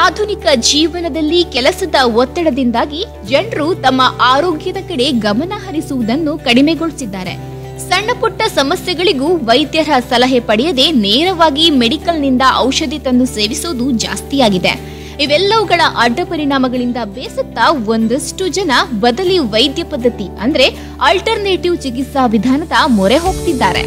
ಆಧುನಿಕ ಜೀವನದಲ್ಲಿ ಕೆಲಸದ ಒತ್ತಡದಿಂದಾಗಿ ಜನರು ತಮ್ಮ ಆರೋಗ್ಯದ ಕಡೆ ಗಮನ ಹರಿಸುವುದನ್ನು ಕಡಿಮೆಗೊಳಿಸಿದ್ದಾರೆ ಸಣ್ಣ ಪುಟ್ಟ ಸಮಸ್ಯೆಗಳಿಗೂ ವೈದ್ಯರ ಸಲಹೆ ಪಡೆಯದೆ ನೇರವಾಗಿ ಮೆಡಿಕಲ್ನಿಂದ ಔಷಧಿ ತಂದು ಸೇವಿಸುವುದು ಜಾಸ್ತಿಯಾಗಿದೆ ಇವೆಲ್ಲವುಗಳ ಅಡ್ಡ ಪರಿಣಾಮಗಳಿಂದ ಬೇಸತ್ತ ಒಂದಷ್ಟು ಜನ ಬದಲಿ ವೈದ್ಯ ಪದ್ಧತಿ ಅಂದ್ರೆ ಆಲ್ಟರ್ನೇಟಿವ್ ಚಿಕಿತ್ಸಾ ವಿಧಾನದ ಮೊರೆ ಹೋಗ್ತಿದ್ದಾರೆ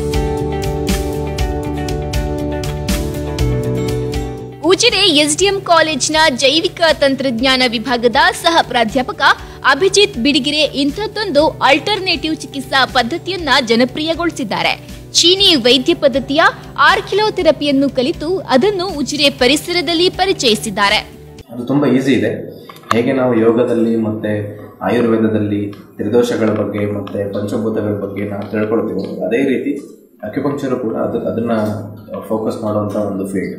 ಉಜಿರೆ ಎಸ್ಡಿಎಂ ಕಾಲೇಜ್ನ ಜೈವಿಕ ತಂತ್ರಜ್ಞಾನ ವಿಭಾಗದ ಸಹ ಪ್ರಾಧ್ಯಾಪಕ ಅಭಿಜಿತ್ ಬಿಡಿಗಿರೆ ಇಂಥದ್ದೊಂದು ಆಲ್ಟರ್ನೇಟಿವ್ ಚಿಕಿತ್ಸಾ ಪದ್ಧತಿಯನ್ನ ಜನಪ್ರಿಯಗೊಳಿಸಿದ್ದಾರೆ ಚೀನಿ ವೈದ್ಯ ಪದ್ಧತಿಯ ಆರ್ಕಿಲೋಥೆರಪಿಯನ್ನು ಕಲಿತು ಅದನ್ನು ಉಜಿರೆ ಪರಿಸರದಲ್ಲಿ ಪರಿಚಯಿಸಿದ್ದಾರೆ ಅದು ತುಂಬ ಈಸಿ ಇದೆ ಹೇಗೆ ನಾವು ಯೋಗದಲ್ಲಿ ಮತ್ತು ಆಯುರ್ವೇದದಲ್ಲಿ ತ್ರಿದೋಷಗಳ ಬಗ್ಗೆ ಮತ್ತು ಪಂಚಭೂತಗಳ ಬಗ್ಗೆ ನಾವು ತಿಳ್ಕೊಳ್ತೀವೋ ಅದೇ ರೀತಿ ಅಕ್ಯುಪಂಕ್ಚರು ಕೂಡ ಅದು ಅದನ್ನು ಫೋಕಸ್ ಮಾಡುವಂಥ ಒಂದು ಫೀಲ್ಡ್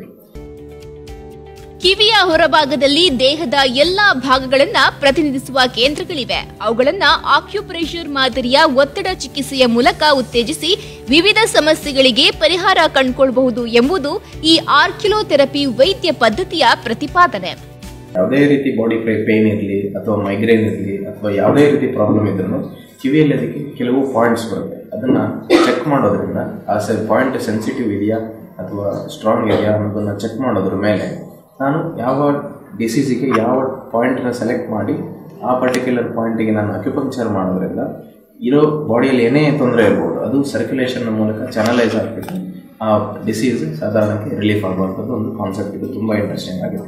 ಕಿವಿಯ ಹೊರಭಾಗದಲ್ಲಿ ದೇಹದ ಎಲ್ಲಾ ಭಾಗಗಳನ್ನ ಪ್ರತಿನಿಧಿಸುವ ಕೇಂದ್ರಗಳಿವೆ ಅವುಗಳನ್ನ ಆಕ್ಯುಪ್ರೆಷರ್ ಮಾದರಿಯ ಒತ್ತಡ ಚಿಕಿತ್ಸೆಯ ಮೂಲಕ ಉತ್ತೇಜಿಸಿ ವಿವಿಧ ಸಮಸ್ಯೆಗಳಿಗೆ ಪರಿಹಾರ ಕಂಡುಕೊಳ್ಳಬಹುದು ಎಂಬುದು ಈ ಆರ್ಕಿಲೋಥೆರಪಿ ವೈದ್ಯ ಪದ್ಧತಿಯ ಪ್ರತಿಪಾದನೆ ಯಾವುದೇ ರೀತಿ ಬಾಡಿ ಪೇನ್ ಇರಲಿ ಅಥವಾ ಮೈಗ್ರೇನ್ ಇರಲಿ ಅಥವಾ ಯಾವುದೇ ರೀತಿ ಪ್ರಾಬ್ಲಮ್ ಇದ್ರೂ ಕಿವಿಯಲ್ಲಿ ಅದಕ್ಕೆ ಕೆಲವು ಪಾಯಿಂಟ್ಸ್ ಬರುತ್ತೆ ಅದನ್ನು ಚೆಕ್ ಮಾಡೋದ್ರಿಂದ ಆ ಸೆ ಪಾಯಿಂಟ್ ಸೆನ್ಸಿಟಿವ್ ಇದೆಯಾ ಅಥವಾ ಸ್ಟ್ರಾಂಗ್ ಇದೆಯಾ ಅನ್ನೋದನ್ನು ಚೆಕ್ ಮಾಡೋದ್ರ ಮೇಲೆ ನಾನು ಯಾವ ಡಿಸೀಸಿಗೆ ಯಾವ ಪಾಯಿಂಟ್ನ ಸೆಲೆಕ್ಟ್ ಮಾಡಿ ಆ ಪರ್ಟಿಕ್ಯುಲರ್ ಪಾಯಿಂಟಿಗೆ ನಾನು ಅಕ್ಯುಪಂಕ್ಚರ್ ಮಾಡೋದ್ರಿಂದ ಇರೋ ಬಾಡಿಯಲ್ಲಿ ಏನೇ ತೊಂದರೆ ಇರ್ಬೋದು ಅದು ಸರ್ಕ್ಯುಲೇಷನ್ ಮೂಲಕ ಚಾನಲೈಸ್ ಆಗಿಬಿಟ್ಟು ಆ ಡಿಸೀಸ್ ಸಾಧಾರಣಕ್ಕೆ ರಿಲೀಫ್ ಆಗುವಂಥದ್ದು ಒಂದು ಕಾನ್ಸೆಪ್ಟ್ ಇದು ತುಂಬ ಇಂಟ್ರೆಸ್ಟಿಂಗ್ ಆಗಿದೆ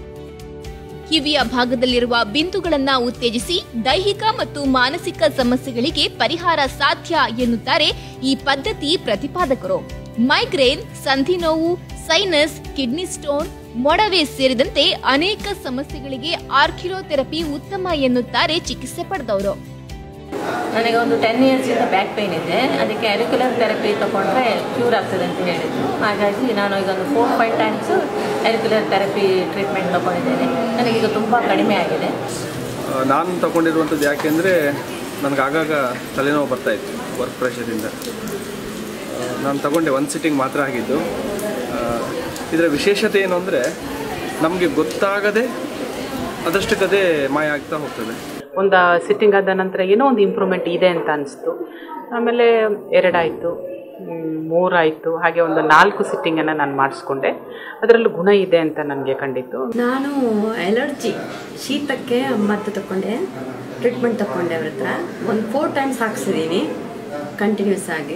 ಕಿವಿಯ ಭಾಗದಲ್ಲಿರುವ ಬಿಂದುಗಳನ್ನ ಉತ್ತೇಜಿಸಿ ದೈಹಿಕ ಮತ್ತು ಮಾನಸಿಕ ಸಮಸ್ಯೆಗಳಿಗೆ ಪರಿಹಾರ ಸಾಧ್ಯ ಎನ್ನುತ್ತಾರೆ ಈ ಪದ್ಧತಿ ಪ್ರತಿಪಾದಕರು ಮೈಗ್ರೇನ್ ಸಂಧಿ ನೋವು ಸೈನಸ್ ಕಿಡ್ನಿ ಸ್ಟೋನ್ ಮೊಡವೆ ಸೇರಿದಂತೆ ಅನೇಕ ಸಮಸ್ಯೆಗಳಿಗೆ ಆರ್ಕಿಲೋಥೆರಪಿ ಉತ್ತಮ ಎನ್ನುತ್ತಾರೆ ಚಿಕಿತ್ಸೆ ಪಡೆದವರು ನನಗೆ ಒಂದು ಟೆನ್ ಇಯರ್ಸಿಂದ ಬ್ಯಾಕ್ ಪೇನ್ ಇದೆ ಅದಕ್ಕೆ ಅರಿಕ್ಯುಲರ್ ಥೆರಪಿ ತಗೊಂಡ್ರೆ ಕ್ಯೂರ್ ಆಗ್ತದೆ ಅಂತ ಹೇಳಿದ್ರು ಹಾಗಾಗಿ ನಾನು ಈಗ ಒಂದು four five times auricular therapy treatment ತಗೊಂಡಿದ್ದೇನೆ ನನಗೀಗ ತುಂಬ ಕಡಿಮೆ ಆಗಿದೆ ಆ, ನಾನು ತಗೊಂಡಿರುವಂಥದ್ದು ಯಾಕೆಂದರೆ ನನಗೆ ಆಗಾಗ ತಲೆನೋವು ಬರ್ತಾಯಿತ್ತು ವರ್ಕ್ ಪ್ರೆಷರಿಂದ ಆ, ನಾನು ತಗೊಂಡೆ ಒಂದು ಸಿಟ್ಟಿಂಗ್ ಮಾತ್ರ ಆಗಿದ್ದು ಆ, ಇದರ ವಿಶೇಷತೆ ಏನು ಅಂದರೆ ನಮಗೆ ಗೊತ್ತಾಗದೆ ಅದಷ್ಟಕ್ಕದೇ ಮಾಯ ಆಗ್ತಾ ಹೋಗ್ತದೆ ಒಂದು ಸಿಟ್ಟಿಂಗ್ ಆದ ನಂತರ ಏನೋ ಒಂದು ಇಂಪ್ರೂವ್ಮೆಂಟ್ ಇದೆ ಅಂತ ಅನಿಸ್ತು ಆಮೇಲೆ ಎರಡಾಯಿತು ಮೂರಾಯಿತು ಹಾಗೆ ಒಂದು ನಾಲ್ಕು ಸಿಟ್ಟಿಂಗನ್ನು ನಾನು ಮಾಡಿಸ್ಕೊಂಡೆ ಅದರಲ್ಲೂ ಗುಣ ಇದೆ ಅಂತ ನನಗೆ ಕಂಡಿತ್ತು ನಾನು ಅಲರ್ಜಿ ಶೀತಕ್ಕೆ ಮದ್ದು ತಗೊಂಡೆ ಟ್ರೀಟ್ಮೆಂಟ್ ತಗೊಂಡೆ ಅವ್ರ ಹತ್ರ ಒಂದು ಫೋರ್ ಟೈಮ್ಸ್ ಹಾಕ್ಸಿದ್ದೀನಿ ಕಂಟಿನ್ಯೂಸ್ ಆಗಿ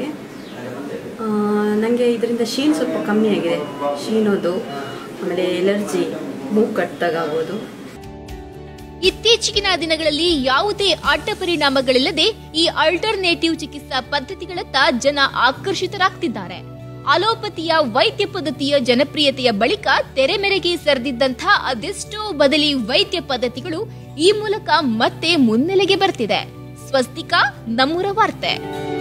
ನನಗೆ ಇದರಿಂದ ಶೀನ್ ಸ್ವಲ್ಪ ಕಮ್ಮಿ ಆಗಿದೆ ಶೀನೋದು ಆಮೇಲೆ ಎಲರ್ಜಿ ಮೂಗು ಕಟ್ಟಾಗ್ಬೋದು ಇತ್ತೀಚಿನ ದಿನಗಳಲ್ಲಿ ಯಾವುದೇ ಅಡ್ಡ ಪರಿಣಾಮಗಳಿಲ್ಲದೆ ಈ ಆಲ್ಟರ್ನೇಟಿವ್ ಚಿಕಿತ್ಸಾ ಪದ್ಧತಿಗಳತ್ತ ಜನ ಆಕರ್ಷಿತರಾಗ್ತಿದ್ದಾರೆ ಅಲೋಪತಿಯ ವೈದ್ಯ ಪದ್ಧತಿಯ ಜನಪ್ರಿಯತೆಯ ಬಳಿಕ ತೆರೆಮೆರೆಗೆ ಸರಿದಿದ್ದಂಥ ಅದೆಷ್ಟೋ ಬದಲಿ ವೈದ್ಯ ಪದ್ಧತಿಗಳು ಈ ಮೂಲಕ ಮತ್ತೆ ಮುನ್ನೆಲೆಗೆ ಬರ್ತಿದೆ ಸ್ವಸ್ತಿಕಾ ನಮ್ಮೂರ ವಾರ್ತೆ